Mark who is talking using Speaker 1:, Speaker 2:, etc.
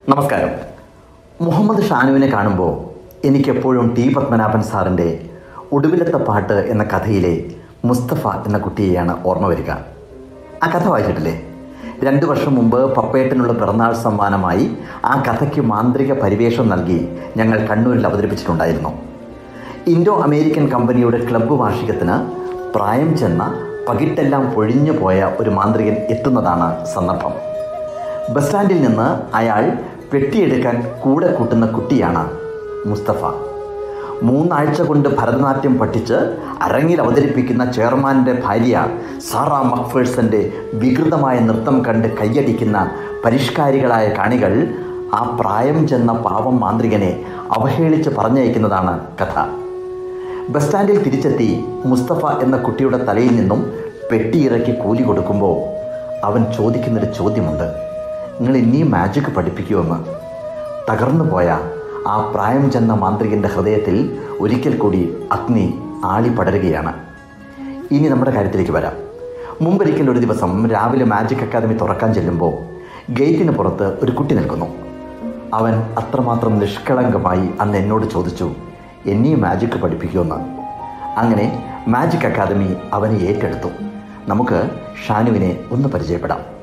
Speaker 1: നമസ്കാരം മുഹമ്മദ് ഷാനുവിനെ കാണുമ്പോൾ എനിക്കെപ്പോഴും ടി പത്മനാഭൻ സാറിൻ്റെ ഒടുവിലത്തെ പാട്ട് എന്ന കഥയിലെ മുസ്തഫ എന്ന കുട്ടിയെയാണ് ഓർമ്മ വരിക ആ കഥ വായിച്ചിട്ടില്ലേ രണ്ടു വർഷം മുമ്പ് പപ്പേട്ടനുള്ള പിറന്നാൾ സമ്മാനമായി ആ കഥയ്ക്ക് മാന്ത്രിക പരിവേഷം നൽകി ഞങ്ങൾ കണ്ണൂരിൽ അവതരിപ്പിച്ചിട്ടുണ്ടായിരുന്നു ഇൻഡോ അമേരിക്കൻ കമ്പനിയുടെ ക്ലബ്ബ് വാർഷികത്തിന് പ്രായം ചെന്ന പകിട്ടെല്ലാം പൊഴിഞ്ഞു പോയ ഒരു മാന്ത്രികൻ എത്തുന്നതാണ് സന്ദർഭം ബസ് സ്റ്റാൻഡിൽ നിന്ന് അയാൾ പെട്ടിയെടുക്കാൻ കൂടെ കൂട്ടുന്ന കുട്ടിയാണ് മുസ്തഫ മൂന്നാഴ്ച കൊണ്ട് ഭരതനാട്യം പഠിച്ച് അരങ്ങിൽ അവതരിപ്പിക്കുന്ന ചെയർമാൻ്റെ ഭാര്യ സാറ മക്ഫേഴ്സൻ്റെ വികൃതമായ നൃത്തം കണ്ട് കൈയടിക്കുന്ന പരിഷ്കാരികളായ കാണികൾ ആ പ്രായം ചെന്ന പാവം മാന്ത്രികനെ അവഹേളിച്ച് പറഞ്ഞയക്കുന്നതാണ് കഥ ബസ് സ്റ്റാൻഡിൽ തിരിച്ചെത്തി മുസ്തഫ എന്ന കുട്ടിയുടെ തലയിൽ നിന്നും പെട്ടിയിറക്കി കൂലി കൊടുക്കുമ്പോൾ അവൻ ചോദിക്കുന്നൊരു ചോദ്യമുണ്ട് നിങ്ങൾ ഇനിയും മാജിക് പഠിപ്പിക്കുമെന്ന് തകർന്നു പോയ ആ പ്രായം ചെന്ന മാന്ത്രികൻ്റെ ഹൃദയത്തിൽ ഒരിക്കൽ കൂടി അഗ്നി ആളി പടരുകയാണ് ഇനി നമ്മുടെ കാര്യത്തിലേക്ക് വരാം മുമ്പൊരിക്കൽ ഒരു ദിവസം രാവിലെ മാജിക് അക്കാദമി തുറക്കാൻ ചെല്ലുമ്പോൾ ഗേറ്റിന് പുറത്ത് ഒരു കുട്ടി നിൽക്കുന്നു അവൻ അത്രമാത്രം നിഷ്കളങ്കമായി അന്ന് എന്നോട് ചോദിച്ചു എന്നെയും മാജിക് പഠിപ്പിക്കുമെന്ന് അങ്ങനെ മാജിക് അക്കാദമി അവനെ ഏറ്റെടുത്തു നമുക്ക് ഷാനുവിനെ ഒന്ന് പരിചയപ്പെടാം